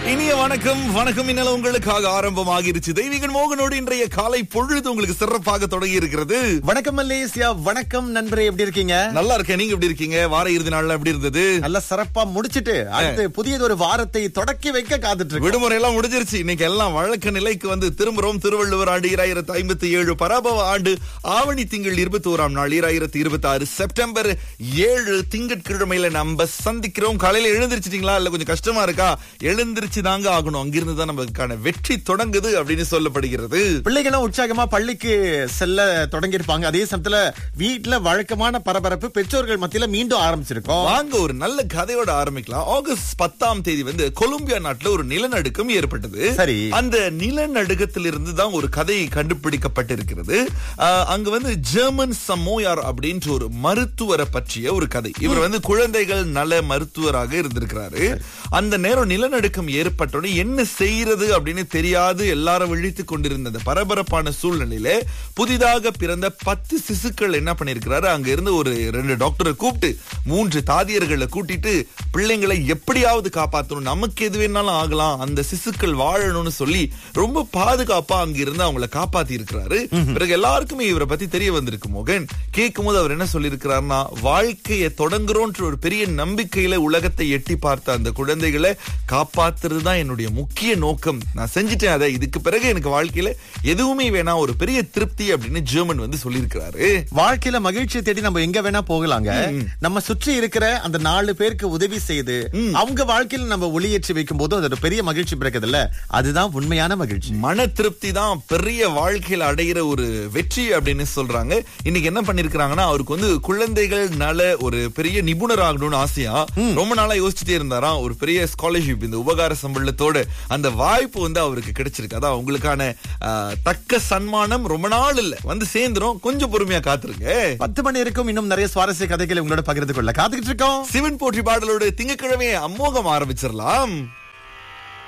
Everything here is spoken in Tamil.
இனிய வணக்கம் வணக்கம் இன்னல உங்களுக்காக ஆரம்பமாகிருச்சு தெய்வீகன் மோகனோடு இன்றைய காலை பொழுது உங்களுக்கு சிறப்பாக தொடங்கி இருக்கிறது வணக்கம் மல்லேசியா வணக்கம் நண்பரே எப்படி இருக்கீங்க நல்லா இருக்கேன் நீங்க எப்படி இருக்கீங்க வார இறுதி நாள்ல எப்படி இருந்தது நல்ல சிறப்பா முடிச்சிட்டு அடுத்து புதியது ஒரு வாரத்தை தொடக்கி வைக்க காத்துட்டு இருக்கோம் விடுமுறை எல்லாம் முடிஞ்சிருச்சு இன்னைக்கு எல்லாம் வழக்க நிலைக்கு வந்து திரும்புறோம் திருவள்ளுவர் ஆண்டு இராயிரத்து ஐம்பத்தி ஏழு பராபவ ஆண்டு ஆவணி திங்கள் இருபத்தி ஓராம் நாள் இராயிரத்து இருபத்தி ஆறு செப்டம்பர் ஏழு திங்கட்கிழமையில நம்ம சந்திக்கிறோம் காலையில எழுந்திருச்சிட்டீங்களா இல்ல கொஞ்சம் கஷ்டமா இருக்கா எழுந்திருச்சு தாங்க ஆகணும் அங்கிருந்து தான் நமக்கான வெற்றி தொடங்குது அப்படின்னு சொல்லப்படுகிறது பிள்ளைகளும் உற்சாகமா பள்ளிக்கு செல்ல தொடங்கி இருப்பாங்க அதே சமயத்துல வீட்டுல வழக்கமான பரபரப்பு பெற்றோர்கள் மத்தியில மீண்டும் ஆரம்பிச்சிருக்கோம் வாங்க ஒரு நல்ல கதையோட ஆரம்பிக்கலாம் ஆகஸ்ட் பத்தாம் தேதி வந்து கொலம்பியா நாட்டுல ஒரு நிலநடுக்கம் ஏற்பட்டது சரி. அந்த நிலநடுக்கத்திலிருந்து தான் ஒரு கதை கண்டுபிடிக்கப்பட்டிருக்கிறது ஆஹ், அங்க வந்து ஜெர்மன் சமோயார் அப்படின்ற ஒரு மருத்துவரை பற்றிய ஒரு கதை இவர் வந்து குழந்தைகள் நல மருத்துவராக இருந்திருக்கிறாரு அந்த நேரம் நிலநடுக்கம் ஏற்பட்டோடனே என்ன செய்யறது அப்படின்னு தெரியாது எல்லாரும் விழித்துக் கொண்டிருந்த அந்த பரபரப்பான சூழ்நிலையில புதிதாக பிறந்த பத்து சிசுக்கள் என்ன பண்ணிருக்கிறாரு அங்க இருந்து ஒரு ரெண்டு டாக்டரை கூப்பிட்டு மூன்று தாதியர்களை கூட்டிட்டு பிள்ளைங்களை எப்படியாவது காப்பாத்தணும் நமக்கு எது வேணாலும் ஆகலாம் அந்த சிசுக்கள் வாழணும்னு சொல்லி ரொம்ப பாதுகாப்பா அங்க இருந்து அவங்கள காப்பாத்தி இருக்கிறாரு பிறகு எல்லாருக்குமே இவரை பத்தி தெரிய வந்திருக்கு மோகன் கேட்கும் போது அவர் என்ன சொல்லியிருக்கிறாருன்னா வாழ்க்கையை தொடங்குறோன்ற ஒரு பெரிய நம்பிக்கையில உலகத்தை எட்டி பார்த்த அந்த குழந்தைகளை காப்பாத்துறது தான் என்னுடைய முக்கிய நோக்கம் நான் செஞ்சுட்டேன் அதை இதுக்கு பிறகு எனக்கு வாழ்க்கையில எதுவுமே வேணாம் ஒரு பெரிய திருப்தி அப்படின்னு ஜெர்மன் வந்து சொல்லியிருக்கிறாரு வாழ்க்கையில மகிழ்ச்சியை தேடி நம்ம எங்க வேணா போகலாங்க நம்ம சுற்றி இருக்கிற அந்த நாலு பேருக்கு உதவி செய்து அவங்க வாழ்க்கையில நம்ம ஒளியேற்றி வைக்கும் போது அது ஒரு பெரிய மகிழ்ச்சி பிறக்குது இல்ல அதுதான் உண்மையான மகிழ்ச்சி மன திருப்தி தான் பெரிய வாழ்க்கையில அடைகிற ஒரு வெற்றி அப்படின்னு சொல்றாங்க இன்னைக்கு என்ன பண்ணிருக்காங்கன்னா அவருக்கு வந்து குழந்தைகள் நல ஒரு பெரிய நிபுணர் ஆகணும்னு ஆசையா ரொம்ப நாளா யோசிச்சுட்டே இருந்தாராம் ஒரு பெரிய ஸ்காலர்ஷிப் இந்த உபகார சம்பளத்தோட அந்த வாய்ப்பு வந்து அவருக்கு கிடைச்சிருக்கு அதான் உங்களுக்கான ஆஹ், தக்க சன்மானம் ரொம்ப நாள் இல்ல வந்து சேர்ந்துரும் கொஞ்சம் பொறுமையா காத்துருங்க பத்து மணி இருக்கும் இன்னும் நிறைய சுவாரஸ்ய கதைகளை உங்களோட பகிர்ந்து கொள்ள காத்துக்கிட்டு இருக்கோம் சிவன் போற்றி பாடலோட திங்கக்கிழமையை அம்மோகம் ஆரம்பிச்சிடலாம்